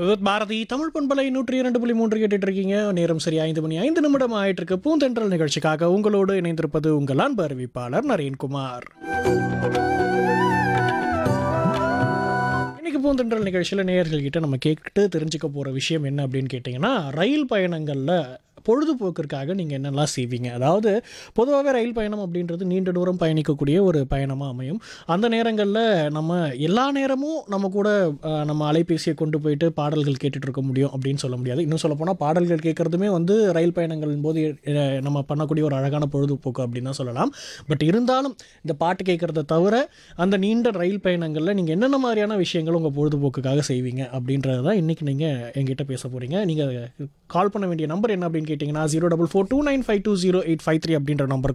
விவித் பாரதி தமிழ் பண்பலை நூற்றி இரண்டு புள்ளி மூன்று கேட்டுட்டு இருக்கீங்க நேரம் சரி ஐந்து மணி ஐந்து நிமிடம் ஆயிட்டு இருக்கு பூந்தென்றல் நிகழ்ச்சிக்காக உங்களோடு இணைந்திருப்பது உங்கள் அன்பு அறிவிப்பாளர் நரேன்குமார் இன்னைக்கு பூந்தென்றல் நிகழ்ச்சியில் நேயர்கள்கிட்ட நம்ம கேட்டு தெரிஞ்சுக்க போகிற விஷயம் என்ன அப்படின்னு கேட்டிங்கன்னா ரயில் பயணங்களில் பொழுதுபோக்கிற்காக நீங்கள் என்னெல்லாம் செய்வீங்க அதாவது பொதுவாகவே ரயில் பயணம் அப்படின்றது நீண்ட தூரம் பயணிக்கக்கூடிய ஒரு பயணமாக அமையும் அந்த நேரங்களில் நம்ம எல்லா நேரமும் நம்ம கூட அஹ், நம்ம அலைபேசியை கொண்டு போயிட்டு பாடல்கள் கேட்டுட்டு இருக்க முடியும் அப்படின்னு சொல்ல முடியாது இன்னும் சொல்லப்போனால் பாடல்கள் கேட்குறதுமே வந்து ரயில் பயணங்களின் போது அஹ், நம்ம பண்ணக்கூடிய ஒரு அழகான பொழுதுபோக்கு அப்படின்னு தான் சொல்லலாம் பட் இருந்தாலும் இந்த பாட்டு கேட்குறத தவிர அந்த நீண்ட ரயில் பயணங்களில் நீங்கள் என்னென்ன மாதிரியான விஷயங்கள் உங்கள் பொழுதுபோக்குக்காக செய்வீங்க அப்படின்றது தான் இன்றைக்கி நீங்கள் எங்கிட்ட பேச போகிறீங்க நீங்கள் கால் பண்ண வேண்டிய நம்பர் என்ன அப்படின்னு கேட்டிங்கன்னா zero double four two nine five two zero eight five three அப்படின்ற நம்பருக்கு